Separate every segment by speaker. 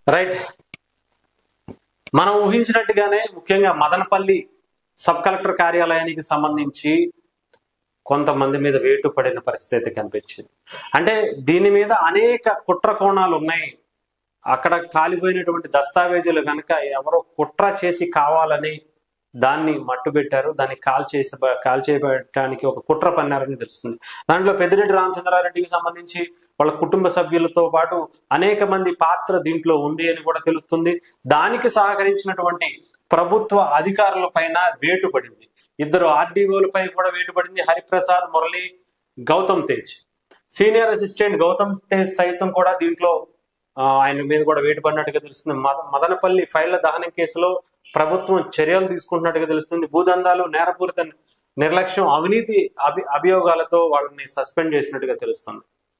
Speaker 1: right మనం ఊహించినట్టుగానే ముఖ్యంగా Madanapalle sub collector కార్యాలయానికి సంబంధించి కొంతమంది మీద వేటు పడిన పరిస్థితి కనిపించింది అంటే దీని మీద అనేక కుట్ర కోణాలు ఉన్నాయి అక్కడ కాలిపోయినటువంటి దస్తావేజులు కనుక ఎవరో కుట్ర చేసి కావాలని దాన్ని మట్టు పెట్టారు దాన్ని కాల్ చేసి కాల్ చేయడానికి ఒక కుట్ర పన్నారని తెలుస్తుంది దాంట్లో పెద్దిరెడ్డి రామచంద్రారెడ్డికి సంబంధించి వాళ్ళ కుటుంబ సభ్యులతో పాటు అనేక మంది పాత్ర దీంట్లో ఉంది అని కూడా తెలుస్తుంది దానికి సహకరించినటువంటి ప్రభుత్వ అధికారుల పైన వేటు పడింది ఇద్దరు ఆర్డీఓలపై కూడా వేటు పడింది హరిప్రసాద్ మురళి గౌతమ్ తేజ్ సీనియర్ అసిస్టెంట్ గౌతమ్ తేజ్ సైతం కూడా దీంట్లో ఆ, ఆయన మీద కూడా వేటు పడినట్టుగా తెలుస్తుంది మద- మదనపల్లి ఫైళ్ల దహనం కేసులో ప్రభుత్వం చర్యలు తీసుకుంటున్నట్టుగా తెలుస్తుంది భూదందాలు నేరపూరిత నిర్లక్ష్యం అవినీతి అభి అభియోగాలతో వాళ్ళని సస్పెండ్ చేసినట్టుగా తెలుస్తుంది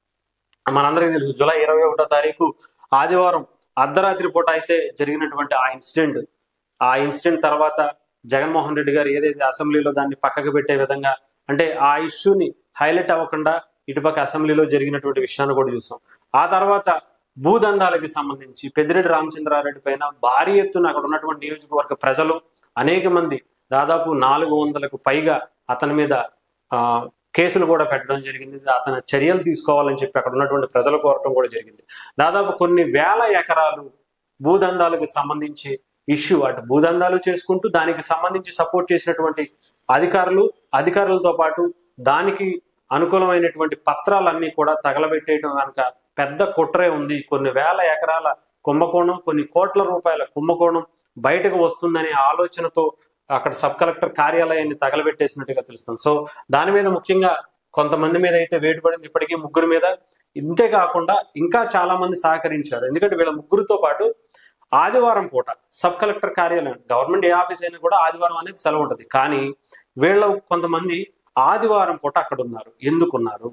Speaker 1: మనందరికీ తెలుసు జూలై ఇరవై ఒకటో తారీఖు ఆదివారం అర్ధరాత్రి పూట అయితే జరిగినటువంటి ఆ ఇన్సిడెంట్ ఆ ఇన్సిడెంట్ తర్వాత జగన్మోహన్ రెడ్డి గారు ఏదైతే అసెంబ్లీలో దాన్ని పక్కకు పెట్టే విధంగా అంటే ఆ ఇష్యూని హైలైట్ అవ్వకుండా ఇటుపక్క అసెంబ్లీలో జరిగినటువంటి విషయాన్ని కూడా చూసాం ఆ తర్వాత భూదందాలకి సంబంధించి పెద్దిరెడ్డి రామచంద్రారెడ్డి పైన భారీ ఎత్తున అక్కడ ఉన్నటువంటి నియోజకవర్గ ప్రజలు అనేక మంది దాదాపు నాలుగు వందలకు పైగా అతని మీద ఆ కేసులు కూడా పెట్టడం జరిగింది అతను చర్యలు తీసుకోవాలని చెప్పి అక్కడ ఉన్నటువంటి ప్రజలు కోరటం కూడా జరిగింది దాదాపు కొన్ని వేల ఎకరాలు భూదందాలకు సంబంధించి ఇష్యూ అటు భూదందాలు చేసుకుంటూ దానికి సంబంధించి సపోర్ట్ చేసినటువంటి అధికారులు అధికారులతో పాటు దానికి అనుకూలమైనటువంటి పత్రాలన్నీ కూడా తగలబెట్టేయడం కనుక పెద్ద కుట్రే ఉంది కొన్ని వేల ఎకరాల కుంభకోణం కొన్ని కోట్ల రూపాయల కుంభకోణం బయటకు వస్తుందనే ఆలోచనతో అక్కడ సబ్ కలెక్టర్ కార్యాలయాన్ని తగలబెట్టేసినట్టుగా తెలుస్తుంది సో దాని మీద ముఖ్యంగా కొంతమంది మీద అయితే వేటు పడింది ఇప్పటికీ ముగ్గురు మీద ఇంతే కాకుండా ఇంకా చాలా మంది సహకరించారు ఎందుకంటే వీళ్ళ ముగ్గురితో పాటు ఆదివారం పూట సబ్ కలెక్టర్ కార్యాలయం గవర్నమెంట్ ఏ ఆఫీస్ అయినా కూడా ఆదివారం అనేది సెలవు ఉంటుంది కానీ వీళ్ళ కొంతమంది ఆదివారం పూట అక్కడ ఉన్నారు ఎందుకున్నారు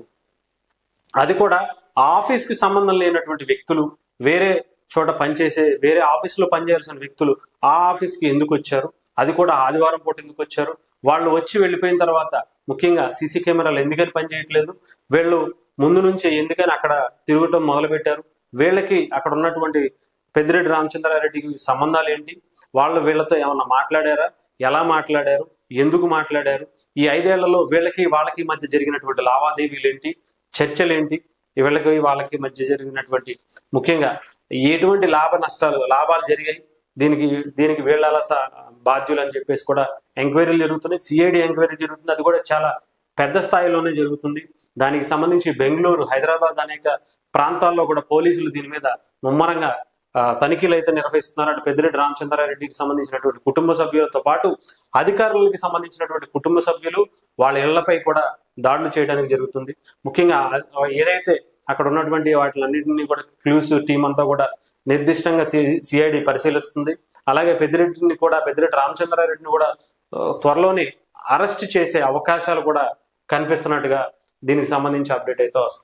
Speaker 1: అది కూడా ఆ ఆఫీస్ కి సంబంధం లేనటువంటి వ్యక్తులు వేరే చోట పనిచేసే వేరే ఆఫీస్ లో పనిచేయాల్సిన వ్యక్తులు ఆ ఆఫీస్ కి ఎందుకు వచ్చారు అది కూడా ఆదివారం పూట ఎందుకు వచ్చారు వాళ్ళు వచ్చి వెళ్ళిపోయిన తర్వాత ముఖ్యంగా సీసీ కెమెరాలు ఎందుకని పనిచేయట్లేదు వీళ్ళు ముందు నుంచే ఎందుకని అక్కడ తిరగటం మొదలు పెట్టారు వీళ్ళకి అక్కడ ఉన్నటువంటి పెద్దిరెడ్డి రామచంద్రారెడ్డికి సంబంధాలు ఏంటి వాళ్ళు వీళ్ళతో ఏమన్నా మాట్లాడారా ఎలా మాట్లాడారు ఎందుకు మాట్లాడారు ఈ ఐదేళ్లలో వీళ్ళకి వాళ్ళకి మధ్య జరిగినటువంటి లావాదేవీలు ఏంటి చర్చలు ఏంటి వీళ్ళకి వాళ్ళకి మధ్య జరిగినటువంటి ముఖ్యంగా ఎటువంటి లాభ నష్టాలు లాభాలు జరిగాయి దీనికి దీనికి వీళ్ళ అలా స- బాధ్యులు అని చెప్పేసి కూడా ఎంక్వైరీలు జరుగుతున్నాయి సిఐడి ఎంక్వైరీ జరుగుతుంది అది కూడా చాలా పెద్ద స్థాయిలోనే జరుగుతుంది దానికి సంబంధించి బెంగళూరు హైదరాబాద్ అనేక ప్రాంతాల్లో కూడా పోలీసులు దీని మీద ముమ్మరంగా ఆ, తనిఖీలు అయితే నిర్వహిస్తున్నారు అటు పెద్దిరెడ్డి రామచంద్రారెడ్డికి సంబంధించినటువంటి కుటుంబ సభ్యులతో పాటు అధికారులకి సంబంధించినటువంటి కుటుంబ సభ్యులు వాళ్ళ ఇళ్లపై కూడా దాడులు చేయడానికి జరుగుతుంది ముఖ్యంగా ఆ- ఏదైతే అక్కడ ఉన్నటువంటి వాటిలన్నింటినీ కూడా క్లూస్ టీం అంతా కూడా నిర్దిష్టంగా సిఐడి పరిశీలిస్తుంది అలాగే పెద్దిరెడ్డిని కూడా పెద్దిరెడ్డి రామచంద్రారెడ్డిని కూడా ఆ, త్వరలోనే అరెస్ట్ చేసే అవకాశాలు కూడా కనిపిస్తున్నట్టుగా దీనికి సంబంధించి అప్డేట్ అయితే వస్తుంది